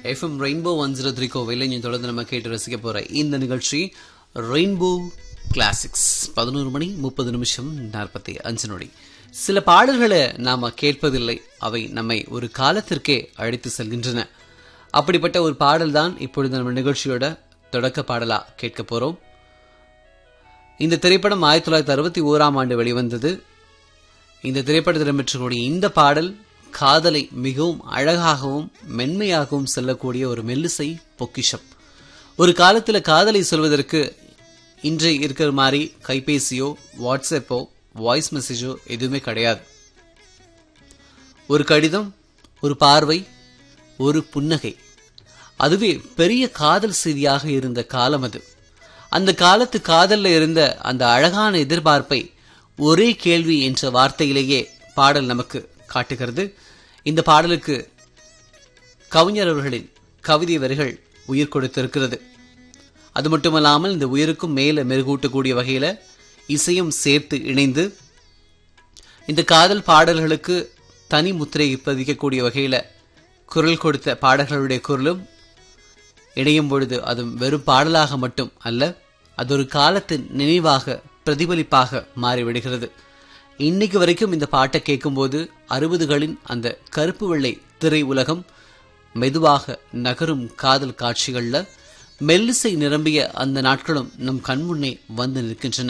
FM rainbow one zero three கோவையில் தொடர்ந்து நம்ம கேட்டு ரசிக்க போற இந்த நிகழ்ச்சி ரெயின்போ கிளாசிக்ஸ் பதினோரு மணி முப்பது நிமிஷம் நாற்பத்தி அஞ்சு நொடி சில பாடல்களை நாம கேட்பதில்லை அவை நம்மை ஒரு காலத்திற்கே அழைத்து செல்கின்றன அப்படிப்பட்ட ஒரு பாடல் தான் இப்பொழுது நம்ம நிகழ்ச்சியோட தொடக்க பாடலா கேட்க போறோம் இந்த திரைப்படம் ஆயிரத்தி தொள்ளாயிரத்தி அறுபத்தி ஓராம் ஆண்டு வெளிவந்தது இந்த திரைப்படத்தில் இடம்பெற்றக்கூடிய இந்த பாடல் காதலை மிகவும் அழகாகவும் மென்மையாகவும் செல்லக்கூடிய ஒரு மெல்லிசை பொக்கிஷம் ஒரு காலத்துல காதலை சொல்வதற்கு இன்று இருக்கிற மாதிரி கைபேசியோ வாட்ஸ்அப்போ வாய்ஸ் மெசேஜோ எதுவுமே கிடையாது ஒரு கடிதம் ஒரு பார்வை ஒரு புன்னகை அதுவே பெரிய காதல் செய்தியாக இருந்த காலம் அது அந்த காலத்து காதல்ல இருந்த அந்த அழகான எதிர்பார்ப்பை ஒரே கேள்வி என்ற வார்த்தையிலேயே பாடல் நமக்கு காட்டுகிறது இந்த பாடலுக்கு கவிஞர் அவர்களின் கவிதை வரிகள் உயிர் கொடுத்திருக்கிறது அது மட்டுமல்லாமல் இந்த உயிருக்கும் மேல மெருகூட்டக்கூடிய வகையில இசையும் சேர்த்து இணைந்து இந்த காதல் பாடல்களுக்கு தனி முத்திரை பதிக்கக்கூடிய வகையில குரல் கொடுத்த பாடல்களுடைய குரலும் இணையும் பொழுது அது வெறும் பாடலாக மட்டும் அல்ல அது ஒரு காலத்தின் நினைவாக பிரதிபலிப்பாக மாறிவிடுகிறது இன்னைக்கு வரைக்கும் இந்த பாட்டை கேட்கும்போது அறுபதுகளின் அந்த கருப்பு வெள்ளை திரை உலகம் மெதுவாக நகரும் காதல் காட்சிகள்ல மெல்லிசை நிரம்பிய அந்த நாட்களும் நம் கண்முன்னே வந்து நிற்கின்றன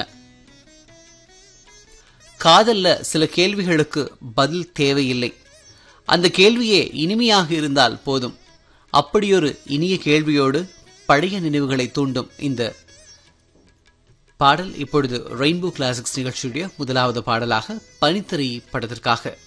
காதல்ல சில கேள்விகளுக்கு பதில் தேவையில்லை அந்த கேள்வியே இனிமையாக இருந்தால் போதும் அப்படியொரு இனிய கேள்வியோடு பழைய நினைவுகளை தூண்டும் இந்த பாடல் இப்பொழுது ரெயின்போ கிளாசிக்ஸ் நிகழ்ச்சியுடைய முதலாவது பாடலாக பனித்திரை படத்திற்காக